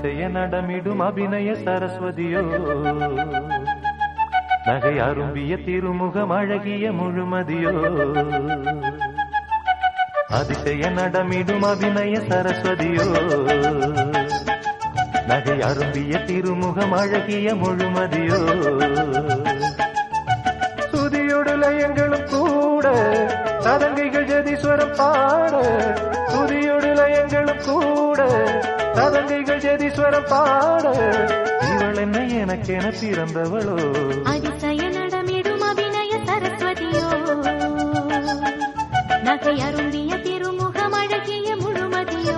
அதிசய நடமிடும் அபிநய சரஸ்வதியோ நகை அரும்பிய திருமுகம் அழகிய முழுமதியோ அதிசய நடமிடும் அபிநய சரஸ்வதியோ நகை அரும்பிய திருமுகம் அழகிய முழுமதியோ துதியோடு லயங்களும் கூட சதங்கைகள் ஜதீஸ்வரம் பாட துதியோடு லயங்களும் கூட சதங்கைகள் ஜதீஸ்வரம் பாட இவள் என்ன எனக்கென பிறந்தவளோ அதிசய நடமிடும் அபிநய சரஸ்வதியோ நகை அருந்திய திருமுகம் அழகிய முழுமதியோ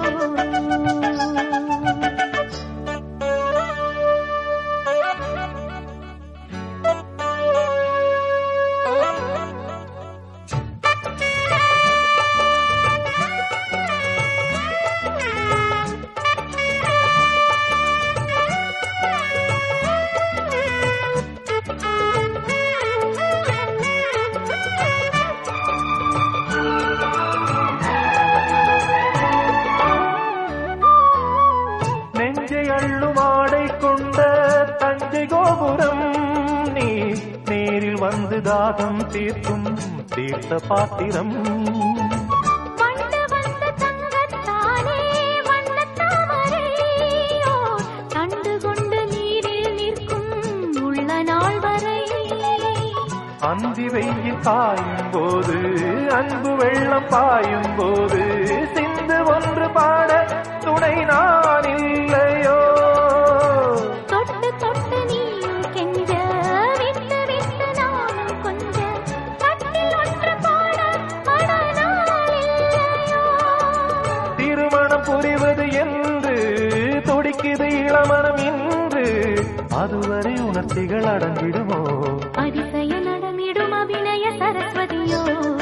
நெஞ்சை அள்ளும் ஆடை கொண்ட தஞ்சை கோபுரம் நீ நேரில் வந்து தாகம் தீர்க்கும் தீர்த்த பாத்திரம் வண்டு வந்த தங்கத்தானே வண்ணத் தாமரையோ, கண்டு கொண்டு நீரில் நிற்கும் உள்ள நாள் வரை அந்தி வெயில் பாயும் போது அன்பு வெள்ளம் பாயும் போது சிந்து ஒன்று பாட துணை நான் இல்லையோ தொட்டு தொட்டு நீயும் கெஞ்ச விட்டு விட்டு நானும் கொஞ்ச கட்டில் ஒன்று பாட மனநாள் இல்லையோ திருமணம் புரிவது என்று துடிக்குது இளமனம் இன்று அதுவரை உணர்ச்சிகள் அடங்கிடுமோ அதிசய நடமிடும் அபிநய சரஸ்வதியோ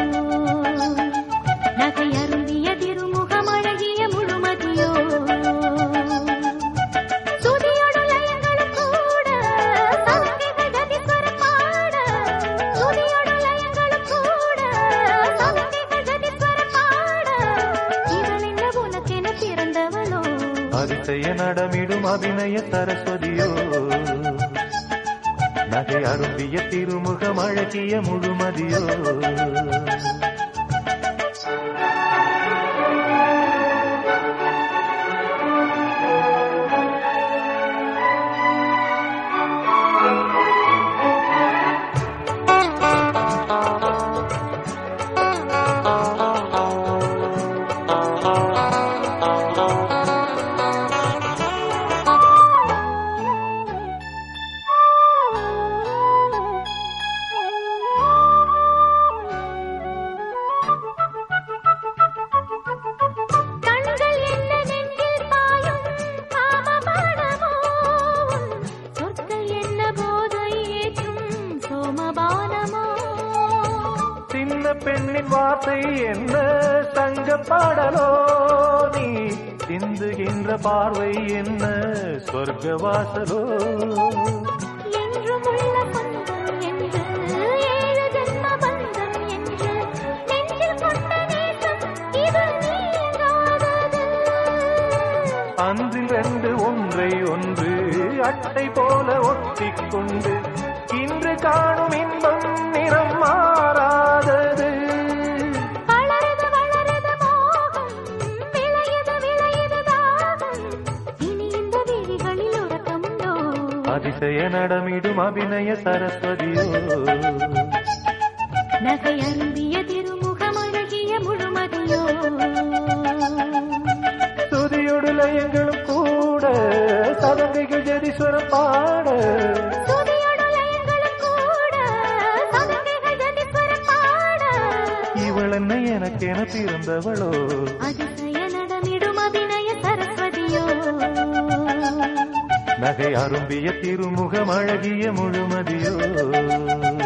நகை அருந்திய திருமுகம் அழகிய முழுமதியோ சுதியோடு லயங்களும் கூட சதங்கைகள் கதிஸ்வரம் பாட சுதியோடு லயங்களும் கூட சதங்கைகள் கதிஸ்வரம் பாட இவள் என்ன உனக்கென பிறந்தவளோ அதிசய நடமிடும் அபிநய சரஸ்வதியோ நகை அரும்பிய திருமுகம் அழகிய முழுமதியோ கண்கள் என்ன நெஞ்சில் பாயும் காமபானமோ சொற்கள் என்ன போதை ஏற்றும் சோமபானமோ சின்ன பெண்ணின் வார்த்தை என்ன தங்க பாடலோ நீ சிந்துகின்ற பார்வை என்ன சொர்க்க வாசலோ என்றும் உள்ள பந்தம் என்று ஏழு ஜென்ம பந்தம் என்று நெஞ்சில் கொண்ட நேசம் இது நீங்காதது அன்றில் ரெண்டு ஒன்றை ஒன்று அட்டை போல ஒட்டிக்கொண்டு இன்று காணும் இன்பம் நிறம் மாறாதது வளருது வளருது மோகம் விளையுது விளையுது தாகம் இனி இந்த விழிகளில் உறக்கமுண்டோ அதிசய நடமிடும் அபிநய சரஸ்வதியோ நகை அரும்பிய திருமுகம் அழகிய முழுமதியோ துதியோடு லயங்களும் கூட சதங்கைகள் ஜதீஸ்வரம் பாட சுதியோடு லயங்களும் கூட சதங்கைகள் ஜதிஸ்வரம் பாட இவள் என்ன எனக்கென பிறந்தவளோ அதிசய நடமிடும் அபிநய சரஸ்வதியோ நகை அரும்பிய திருமுகம் அழகிய முழுமதியோ